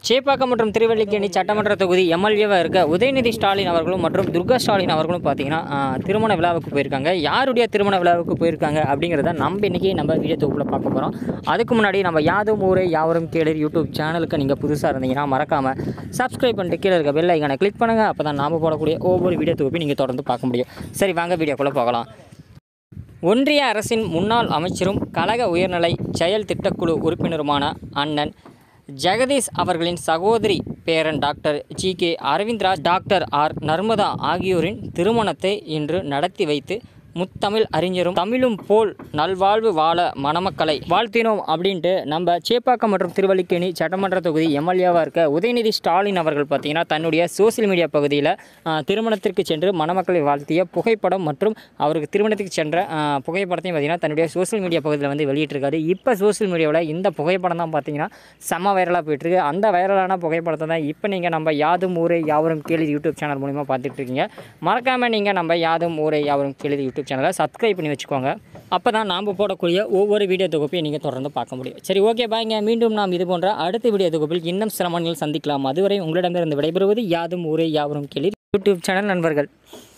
சேப்பாக்கம் மற்றும் திருவல்லிக்கேணி சட்டமன்ற தொகுதி எம்எல்ஏவாக இருக்க உதயநிதி ஸ்டாலின் அவர்களும் மற்றும் துர்கா ஸ்டாலின் அவர்களும் பார்த்தீங்கன்னா ஆ, திருமண விழாவுக்கு போயிருக்காங்க யாருடைய திருமண விழாவுக்கு போயிருக்காங்க அப்படிங்கிறத நம்ம இன்றைக்கி நம்ம வீடியோ தொகுப்பில் பார்க்க போகிறோம் அதுக்கு முன்னாடி நம்ம யாதும் ஊரே யாவரும் கேளர் யூடியூப் சேனலுக்கு நீங்கள் புதுசாக இருந்தீங்கன்னா மறக்காமல் சப்ஸ்கிரைப் பண்ணிட்டு கீழே இருக்க பெல் ஐக்கானை கிளிக் பண்ணுங்கள் அப்போ தான் நாம் போடக்கூடிய ஒவ்வொரு வீடியோ தொகுப்பையும் நீங்கள் தொடர்ந்து பார்க்க முடியும் சரி வாங்க வீடியோக்குள்ளே போகலாம் ஒன்றிய அரசின் முன்னாள் அமைச்சரும் கழக உயர்நிலை செயல் திட்டக்குழு உறுப்பினருமான அண்ணன் ஜெகதீஷ் அவர்களின் சகோதரி பேரன் doctor G K Aravindraj doctor R Narmada ஆகியோரின் திருமணத்தை இன்று நடத்தி வைத்து முத்தமிழ் அறிஞரும் தமிழும் போல் நல்வாழ்வு வாழ மணமக்களை வாழ்த்தினோம் அப்படின்ட்டு நம்ம சேப்பாக்கம் மற்றும் திருவல்லிக்கேணி சட்டமன்ற தொகுதி எம்எல்ஏவாக இருக்க உதயநிதி ஸ்டாலின் அவர்கள் பார்த்தீங்கன்னா தன்னுடைய சோசியல் மீடியா பகுதியில் ஆ, திருமணத்திற்கு சென்று மணமக்களை வாழ்த்திய புகைப்படம் மற்றும் அவருக்கு திருமணத்துக்கு சென்ற ஆ, புகைப்படத்தையும் பார்த்தீங்கன்னா தன்னுடைய சோசியல் மீடியா பகுதியில் வந்து வெளியிட்டிருக்காரு இப்போ சோசியல் மீடியாவில் இந்த புகைப்படம் தான் பார்த்தீங்கன்னா செம்ம வைரலாக போயிட்டுருக்கு அந்த வைரலான புகைப்படத்தை தான் இப்போ நீங்கள் நம்ம யாதும் ஊரே யாவரும் கேள்வி யூடியூப் சேனல் மூலிமா பார்த்துட்டு இருக்கீங்க மறக்காமல் நீங்கள் நம்ம யாதும் ஊரே யாவரும் கேள்வி யூடியூப் சேனலை சப்ஸ்கிரைப் பண்ணி வச்சுக்கோங்க அப்போ தான் நாம் போடக்கூடிய ஒவ்வொரு வீடியோ தொகுப்பையும் நீங்கள் தொடர்ந்து பார்க்க முடியும் சரி ஓகே பாய்ங்க மீண்டும் நாம் இது போன்ற அடுத்த வீடியோ தொகுப்பில் இன்னும் சிரமங்கள் சந்திக்கலாம் அதுவரை உங்களிடமிருந்து விடைபெறுவது யாதும் ஊரே யாவரும் கேள்வி யூடியூப் சேனல் நண்பர்கள்